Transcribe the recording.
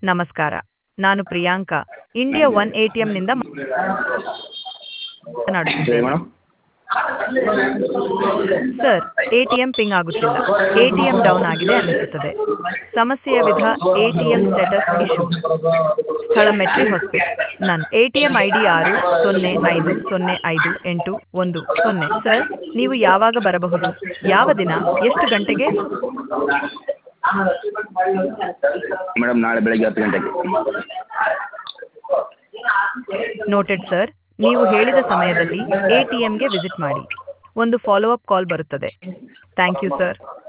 ನಮಸ್ಕಾರ ನಾನು Priyanka India one A T ಎಮ್ನಿಂದ ಹೇಳಿ ಮಾತನಾಡುತ್ತಿದ್ದೇನೆ ಮೇಡಮ್ ಸರ್ ಎಟಿಎಂ ಪಿಂಗ್ ಆಗುತ್ತಿಲ್ಲ ಎಟಿಎಂ ಡೌನ್ ಆಗಿದೆ ಅನ್ನಿಸುತ್ತದೆ ಸಮಸ್ಯೆಯ ವಿಧ ಎಟಿಎಂ ಸ್ಟೇಟಸ್ ಇಶ್ಯೂ ಸ್ಥಳ ಮೆಟ್ರಿ ಹಾಸ್ಪಿಟಲ್ ನನ್ನ ಎಟಿಎಂ ಐ ಡಿ ಆರು ಸೊನ್ನೆ ಐದು ಸೊನ್ನೆ ಐದು ಎಂಟು ಒಂದು ಸೊನ್ನೆ ಸರ್ ನೀವು ಯಾವಾಗ ಬರಬಹುದು ಯಾವ ದಿನ ಎಷ್ಟು ಗಂಟೆಗೆ ಮೇಡಮ್ ನಾಳೆ ಬೆಳಗ್ಗೆ ಹತ್ತು ಗಂಟೆಗೆ ನೋಟೆಡ್ ಸರ್ ನೀವು ಹೇಳಿದ ಸಮಯದಲ್ಲಿ ಎಟಿಎಂಗೆ ವಿಸಿಟ್ ಮಾಡಿ ಒಂದು ಫಾಲೋ ಅಪ್ ಕಾಲ್ ಬರುತ್ತದೆ ಥ್ಯಾಂಕ್ ಯು ಸರ್